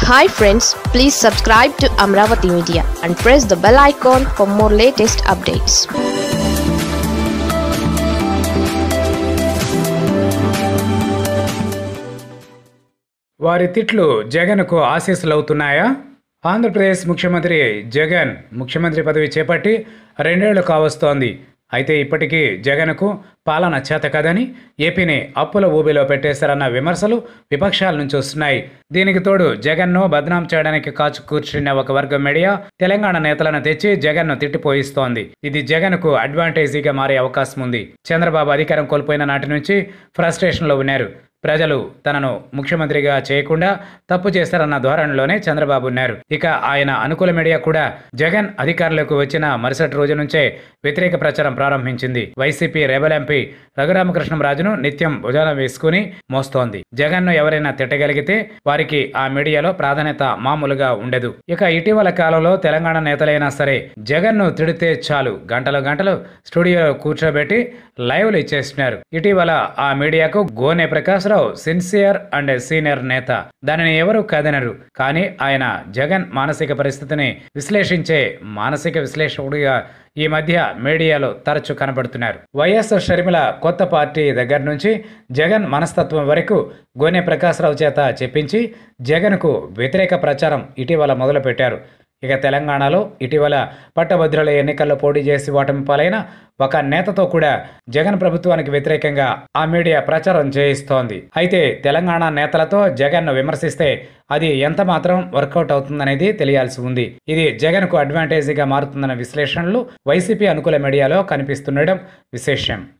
hi friends please subscribe to Amaravati media and press the bell icon for more latest updates వారి తిట్లు జగన్కు ఆశీస్సులవుతున్నాయా ఆంధ్రప్రదేశ్ ముఖ్యమంత్రి జగన్ ముఖ్యమంత్రి పదవి చేపట్టి రెండేళ్లు కావస్తోంది అయితే ఇప్పటికీ జగన్కు పాలన చేత కదని ఏపీని అప్పుల ఊబిలో పెట్టేశారన్న విమర్శలు విపక్షాల నుంచి వస్తున్నాయి దీనికి తోడు జగన్ను బదనాం చేయడానికి కాచు కూర్చున్న ఒక వర్గం మీడియా తెలంగాణ నేతలను తెచ్చి జగన్ను తిట్టిపోయిస్తోంది ఇది జగన్కు అడ్వాంటేజీగా మారే అవకాశం ఉంది చంద్రబాబు అధికారం కోల్పోయిన నాటి నుంచి ఫ్రస్ట్రేషన్లో ఉన్నారు ప్రజలు తనను ముఖ్యమంత్రిగా చేయకుండా తప్పు చేశారన్న ధోరణిలోనే చంద్రబాబు ఉన్నారు ఇక ఆయన అనుకూల మీడియా కూడా జగన్ అధికారంలోకి వచ్చిన మరుసటి రోజు నుంచే వ్యతిరేక ప్రచారం ప్రారంభించింది వైసీపీ రెబల్ ఎంపీ రఘురామకృష్ణంరాజును నిత్యం భుజాన వేసుకుని మోస్తోంది జగన్ను ఎవరైనా తిట్టగలిగితే వారికి ఆ మీడియాలో ప్రాధాన్యత మామూలుగా ఉండదు ఇక ఇటీవల కాలంలో తెలంగాణ నేతలైనా సరే జగన్ను తిడితే చాలు గంటలు గంటలు స్టూడియోలో కూర్చోబెట్టి లైవ్లు ఇచ్చేస్తున్నారు ఇటీవల ఆ మీడియాకు గోనె ప్రకాశ్రావు సిన్సియర్ అండ్ సీనియర్ నేత దానిని ఎవరు కాదనరు కానీ ఆయన జగన్ మానసిక పరిస్థితిని విశ్లేషించే మానసిక విశ్లేషకుడిగా ఈ మధ్య మీడియాలో తరచూ కనబడుతున్నారు వైఎస్ షర్మిల కొత్త పార్టీ దగ్గర నుంచి జగన్ మనస్తత్వం వరకు గోనె ప్రకాశ్రావు చేత చెప్పించి జగన్కు వ్యతిరేక ప్రచారం ఇటీవల మొదలుపెట్టారు ఇక తెలంగాణలో ఇటీవల పట్టభద్రుల ఎన్నికల్లో పోటీ చేసి ఓటమి పాలైన ఒక నేతతో కూడా జగన్ ప్రభుత్వానికి వ్యతిరేకంగా ఆ మీడియా ప్రచారం చేయిస్తోంది అయితే తెలంగాణ నేతలతో జగన్ను విమర్శిస్తే అది ఎంత మాత్రం వర్కౌట్ అవుతుందనేది తెలియాల్సి ఉంది ఇది జగన్కు అడ్వాంటేజీగా మారుతుందన్న విశ్లేషణలు వైసీపీ అనుకూల మీడియాలో కనిపిస్తుండడం విశేషం